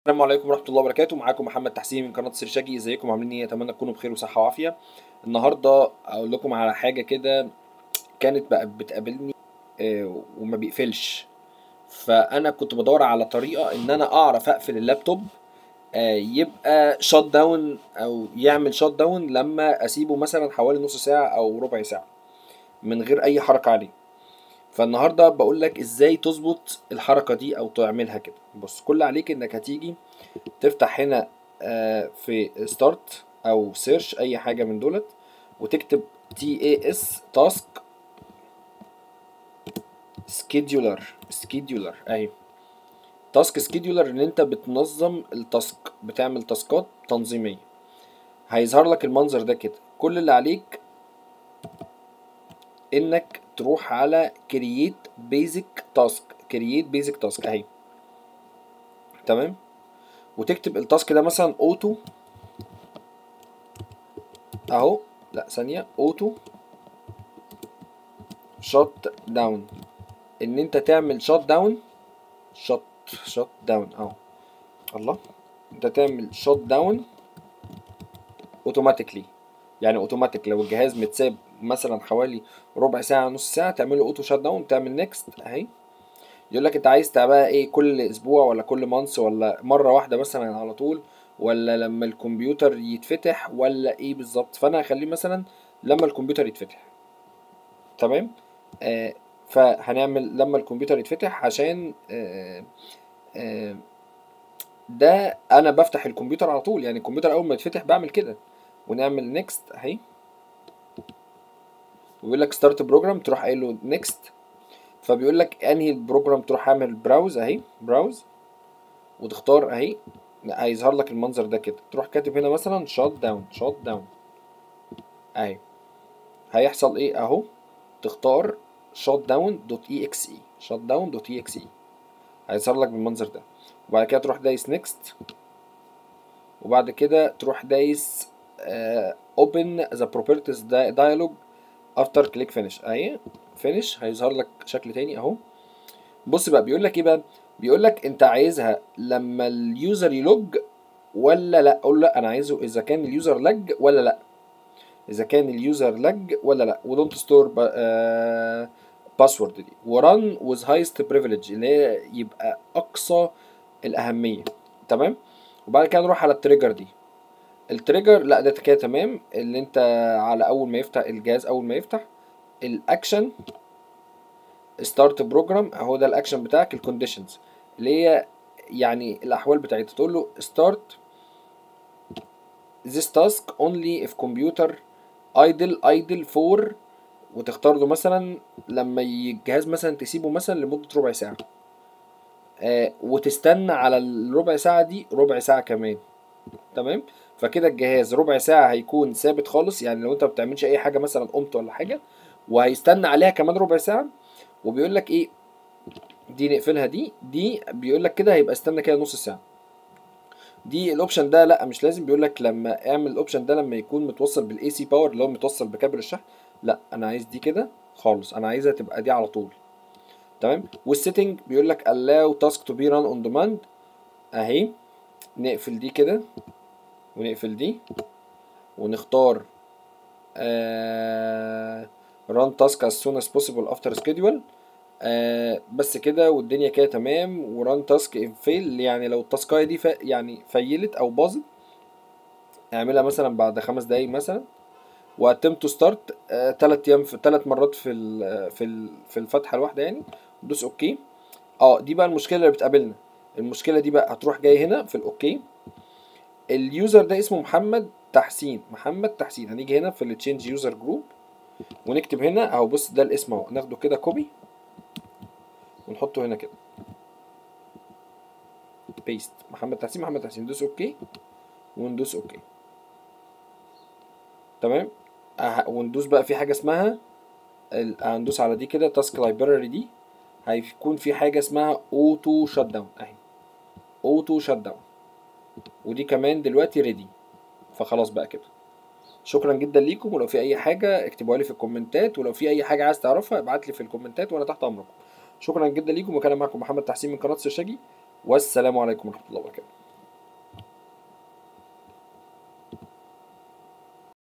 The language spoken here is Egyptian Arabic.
السلام عليكم ورحمة الله وبركاته معاكم محمد تحسين من قناة سرشاجي ازيكم عاملين ايه اتمنى تكونوا بخير وصحة وعافية النهاردة اقول لكم على حاجة كده كانت بقى بتقابلني آه، وما بيقفلش فانا كنت بدور على طريقة ان انا اعرف اقفل اللابتوب آه، يبقى شات داون او يعمل شات داون لما اسيبه مثلا حوالي نص ساعة او ربع ساعة من غير اي حركة عليه فالنهارده بقول لك ازاي تظبط الحركه دي او تعملها كده بص كل عليك انك هتيجي تفتح هنا آه، في ستارت او سيرش اي حاجه من دولت وتكتب تي اي اس تاسك سكيدولر سكيدولر اهي تاسك سكيدولر ان انت بتنظم التاسك بتعمل تاسكات تنظيميه هيظهر لك المنظر ده كده كل اللي عليك انك تروح على create basic task create basic task اهي تمام وتكتب التاسك ده مثلا اوتو اهو لا ثانية اوتو شوت داون ان انت تعمل شوت داون شوت شوت داون اهو الله انت تعمل شوت داون اوتوماتيكلي يعني اوتوماتيك لو الجهاز متساب مثلا حوالي ربع ساعه نص ساعه تعمله اوتو شات داون تعمل نيكست اهي يقول لك انت عايز تعملها ايه كل اسبوع ولا كل مانس ولا مره واحده مثلا على طول ولا لما الكمبيوتر يتفتح ولا ايه بالظبط فانا هخليه مثلا لما الكمبيوتر يتفتح تمام آه فهنعمل لما الكمبيوتر يتفتح عشان آه آه ده انا بفتح الكمبيوتر على طول يعني الكمبيوتر اول ما يتفتح بعمل كده ونعمل نيكست اهي ويقول لك ستارت بروجرام تروح قايل له نيكست فبيقول لك انهي البروجرام تروح عامل براوز اهي براوز وتختار اهي هيظهر لك المنظر ده كده تروح كاتب هنا مثلا شات داون شات داون اهي هيحصل ايه اهو تختار شات داون دوت اي اكس اي شات داون دوت اي اكس اي هيظهر لك بالمنظر ده وبعد كده تروح دايس نيكست وبعد كده تروح دايس اوبن ذا بروبرتيز dialog افتر كليك فينيش اهي فينيش هيظهر لك شكل تاني اهو بص بقى بيقول لك ايه بقى بيقول لك انت عايزها لما اليوزر يلوج ولا لا اقول لا انا عايزه اذا كان اليوزر لج ولا لا اذا كان اليوزر لج ولا لا ودونت ستور باسورد دي وران وذ هايست بريفليج اللي هي يبقى اقصى الاهميه تمام وبعد كده نروح على التريجر دي التريجر لا ده كده تمام اللي انت على اول ما يفتح الجهاز اول ما يفتح الاكشن ستارت بروجرام اهو ده الاكشن بتاعك الكونديشنز اللي هي يعني الاحوال بتاعتها تقول له ستارت this task only if computer idle idle for وتختار له مثلا لما الجهاز مثلا تسيبه مثلا لمدة ربع ساعة آه وتستنى على الربع ساعة دي ربع ساعة كمان تمام فكده الجهاز ربع ساعة هيكون ثابت خالص يعني لو انت ما بتعملش اي حاجة مثلا قمت ولا حاجة وهيستنى عليها كمان ربع ساعة وبيقول لك ايه دي نقفلها دي دي بيقول لك كده هيبقى استنى كده نص ساعة دي الاوبشن ده لا مش لازم بيقول لك لما اعمل الاوبشن ده لما يكون متوصل بالاي سي باور اللي هو متوصل بكابل الشحن لا انا عايز دي كده خالص انا عايزها تبقى دي على طول تمام والسيتنج بيقول لك allow task to be run on demand اهي نقفل دي كده ونقفل دي ونختار آه run task as soon as possible after schedule آه بس كده والدنيا كده تمام وران تاسك فيل يعني لو التاسكايه دي ف... يعني فيلت او باظت اعملها مثلا بعد خمس دقايق مثلا واتم تو ستارت آه تلات ايام في تلات مرات في ال... في ال... في الفتحه الواحده يعني دوس اوكي اه دي بقى المشكله اللي بتقابلنا المشكله دي بقى هتروح جاي هنا في الاوكي اليوزر ده اسمه محمد تحسين محمد تحسين هنيجي هنا في التشينج يوزر جروب ونكتب هنا اهو بص ده الاسم اهو ناخده كده كوبي ونحطه هنا كده بيست محمد تحسين محمد تحسين ندوس اوكي وندوس اوكي تمام أه وندوس بقى في حاجه اسمها هندوس على دي كده تاسك لايبراري دي هيكون في حاجه اسمها اوتو شات داون اهي اوتو شات داون ودي كمان دلوقتي ريدي فخلاص بقى كده شكرا جدا ليكم ولو في اي حاجه اكتبوها لي في الكومنتات ولو في اي حاجه عايز تعرفها ابعت لي في الكومنتات وانا تحت امركم شكرا جدا ليكم وكان معكم محمد تحسين من قناه سرشاجي والسلام عليكم ورحمه الله وبركاته